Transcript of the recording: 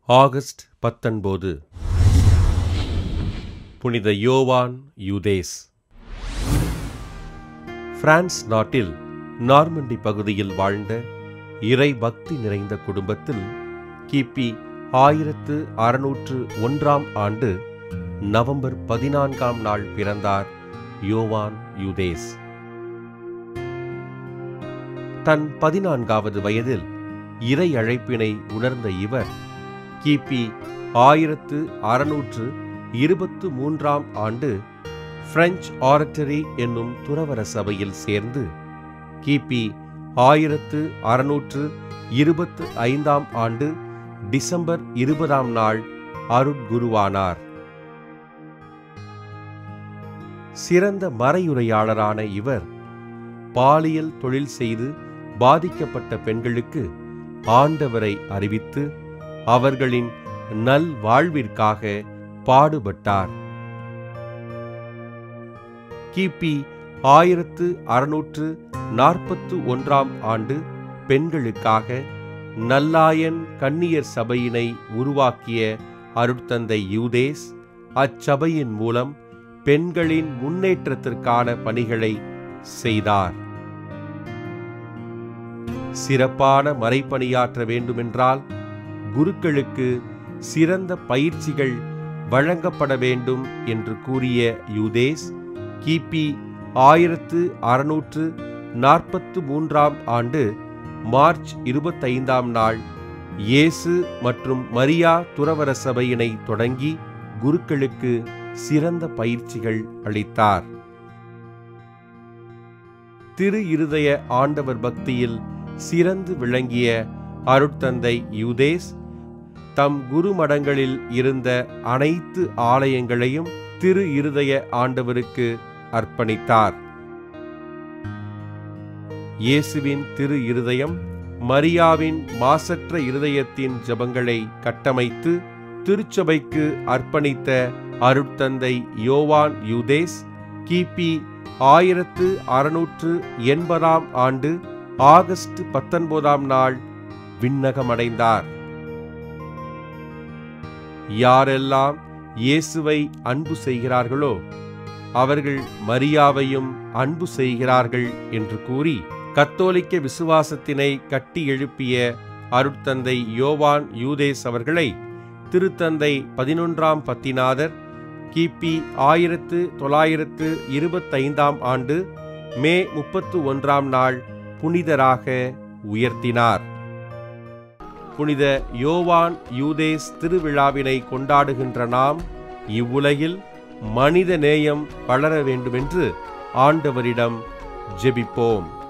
August பத்தொன்பது புனித யோவான் யூதேஸ் பிரான்ஸ் நாட்டில் நார்மண்டி பகுதியில் வாழ்ந்த இறை பக்தி நிறைந்த குடும்பத்தில் கிபி ஆயிரத்து அறுநூற்று ஒன்றாம் ஆண்டு நவம்பர் பதினான்காம் நாள் பிறந்தார் யோவான் யூதேஸ் தன் பதினான்காவது வயதில் இறை அழைப்பினை உணர்ந்த இவர் கிபி ஆயிரத்து அறுநூற்று இருபத்து மூன்றாம் ஆண்டு பிரெஞ்சு ஆரட்டரி என்னும் துறவர சபையில் சேர்ந்து கிபி ஆயிரத்து அறுநூற்று இருபத்து ஐந்தாம் ஆண்டு டிசம்பர் இருபதாம் நாள் அருட்குருவானார் சிறந்த மறையுரையாளரான இவர் பாலியல் தொழில் செய்து பாதிக்கப்பட்ட பெண்களுக்கு ஆண்டவரை அறிவித்து அவர்களின் நல் வாழ்விற்காக பாடுபட்டார் கிபி ஆயிரத்து அறுநூற்று நாற்பத்து ஒன்றாம் ஆண்டு பெண்களுக்காக நல்லாயன் கன்னியர் சபையினை உருவாக்கிய அருட்தந்தை யூதேஸ் அச்சபையின் மூலம் பெண்களின் முன்னேற்றத்திற்கான பணிகளை செய்தார் சிறப்பான மறைப்பணியாற்ற வேண்டுமென்றால் குருக்களுக்கு சிறந்த பயிற்சிகள் வழங்கப்பட வேண்டும் என்று கூறிய யூதேஸ் கிபி ஆயிரத்து அறுநூற்று நாற்பத்து மூன்றாம் ஆண்டு மார்ச் இருபத்தைந்தாம் நாள் இயேசு மற்றும் மரியா துறவர சபையினை தொடங்கி குருக்களுக்கு சிறந்த பயிற்சிகள் அளித்தார் திரு இருதய ஆண்டவர் பக்தியில் சிறந்து விளங்கிய அருட்தந்தை யூதேஸ் தம் குருமடங்களில் இருந்த அனைத்து ஆலயங்களையும் திரு இருதய ஆண்டவருக்கு அர்ப்பணித்தார் இயேசுவின் திரு இருதயம் மரியாவின் மாசற்ற இருதயத்தின் ஜபங்களை கட்டமைத்து திருச்சபைக்கு அர்ப்பணித்த அருட்தந்தை யோவான் யூதேஸ் கிபி ஆயிரத்து அறுநூற்று எண்பதாம் ஆண்டு ஆகஸ்ட் பத்தொன்பதாம் நாள் விண்ணகமடைந்தார் யாரெல்லாம் இயேசுவை அன்பு செய்கிறார்களோ அவர்கள் மரியாவையும் அன்பு செய்கிறார்கள் என்று கூறி கத்தோலிக்க விசுவாசத்தினை கட்டி எழுப்பிய அருட்தந்தை யோவான் யூதேஸ் அவர்களை திருத்தந்தை பதினொன்றாம் பத்திநாதர் கிபி ஆயிரத்து தொள்ளாயிரத்து இருபத்தைந்தாம் ஆண்டு மே முப்பத்து ஒன்றாம் நாள் புனிதராக உயர்த்தினார் புனித யோவான் யூதேஸ் திருவிழாவினை கொண்டாடுகின்ற நாம் இவ்வுலகில் மனித நேயம் வளர வேண்டுமென்று ஆண்டவரிடம் ஜெபிப்போம்